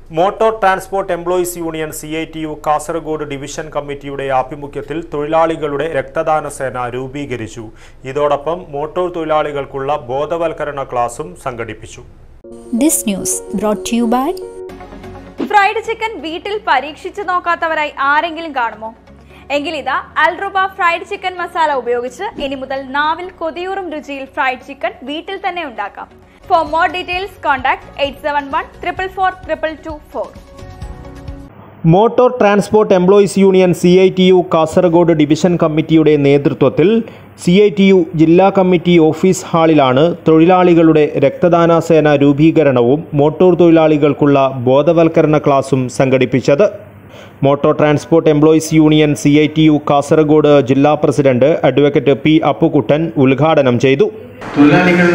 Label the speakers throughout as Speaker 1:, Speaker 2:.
Speaker 1: motor transport employees union C I T U Kasaragod division കമ്മിറ്റിയുടെ ആഭിമുഖ്യത്തിൽ തൊഴിലാളികളുടെ രക്തദാന സേന രൂപീകരിച്ചു ഇതോടൊപ്പം മോട്ടോർ തൊഴിലാളികൾക്കുള്ള ബോധവൽക്കരണ ക്ലാസും സംഘടിപ്പിച്ചു
Speaker 2: This news brought to you by
Speaker 3: fried chicken വീട്ടിൽ പരീക്ഷിച്ചു നോക്കാത്തവരായി ആരെങ്കിലും കാണുമോ എങ്കിൽ ഇതാ അൽറുബ ഫ്രൈഡ് ചിക്കൻ മസാല ഉപയോഗിച്ച് ഇനി മുതൽ നാവിൽ കൊതിയൂറും രുചിയിൽ ഫ്രൈഡ് ചിക്കൻ വീട്ടിൽ തന്നെ ഉണ്ടാക്കാം for more details contact eight seven one triple four triple two four
Speaker 1: motor transport employees union C I T U Kasaragod division കമ്മിറ്റിയുടെ നേതൃത്വത്തിൽ സി ഐ ടി യു ജില്ലാ കമ്മിറ്റി ഓഫീസ് ഹാളിലാണ് തൊഴിലാളികളുടെ രക്തദാന സേന രൂപീകരണവും മോട്ടോർ തൊഴിലാളികൾക്കുള്ള ബോധവൽക്കരണ ക്ലാസും സംഘടിപ്പിച്ചത് motor transport employees union C I T U Kasaragod ജില്ലാ പ്രസിഡന്റ് അഡ്വക്കേറ്റ് പി അപ്പുകുട്ടൻ ഉദ്ഘാടനം ചെയ്തു
Speaker 4: തൊഴിലാളികൾ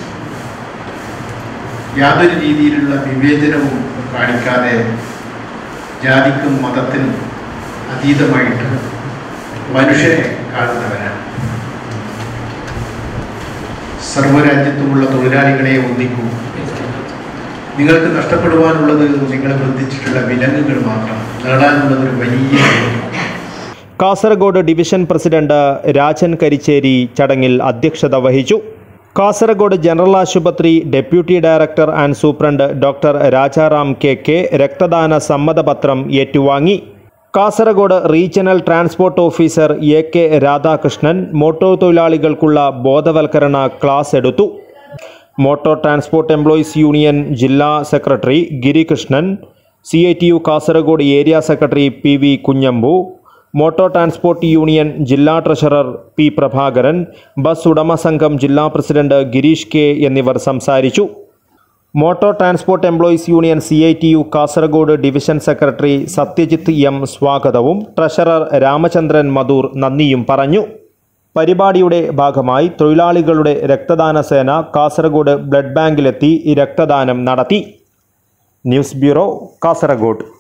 Speaker 4: യാതൊരു രീതിയിലുള്ള വിവേചനവും കാണിക്കാതെ ജാതിക്കും മതത്തിനും അതീതമായിട്ട് മനുഷ്യരെ കാണുന്നവരാണ് സർവ്വരാജ്യത്തുമുള്ള തൊഴിലാളികളെ ഒന്നിക്കൂ നിങ്ങൾക്ക് നഷ്ടപ്പെടുവാനുള്ളത് നിങ്ങൾ ബന്ധിച്ചിട്ടുള്ള വിലങ്ങുകൾ മാത്രം നേടാനുള്ളത് ഒരു വലിയ
Speaker 1: കാസർഗോഡ് ഡിവിഷൻ പ്രസിഡന്റ് രാജൻ കരിച്ചേരി ചടങ്ങിൽ അധ്യക്ഷത വഹിച്ചു കാസർഗോഡ് ജനറൽ ആശുപത്രി deputy director and superintendent doctor Rajaram K K രക്തദാന സമ്മതപത്രം ഏറ്റുവാങ്ങി Kasaragod regional transport officer A K Radhakrishnan motor തൊഴിലാളികൾക്കുള്ള ബോധവൽക്കരണ ക്ലാസ് എടുത്തു മോട്ടോർ ട്രാൻസ്പോർട്ട് എംപ്ലോയീസ് യൂണിയൻ ജില്ലാ secretary Girikrishnan C I T U Kasaragod area secretary P V Kunhambu motor transport union ജില്ലാ treasurer P Prabhakaran bus ഉടമ സംഘം ജില്ലാ പ്രസിഡന്റ് ഗിരീഷ് കെ എന്നിവർ സംസാരിച്ചു motor transport employees union C I T U Kasaragod division secretary Sathyajith M സ്വാഗതവും treasurer Ramachandran Madhur നന്ദിയും പറഞ്ഞു പരിപാടിയുടെ ഭാഗമായി തൊഴിലാളികളുടെ രക്തദാന സേന കാസർഗോഡ് ബ്ലഡ് ബാങ്കിലെത്തി രക്തദാനം നടത്തി ന്യൂസ് ബ്യൂറോ കാസർഗോഡ്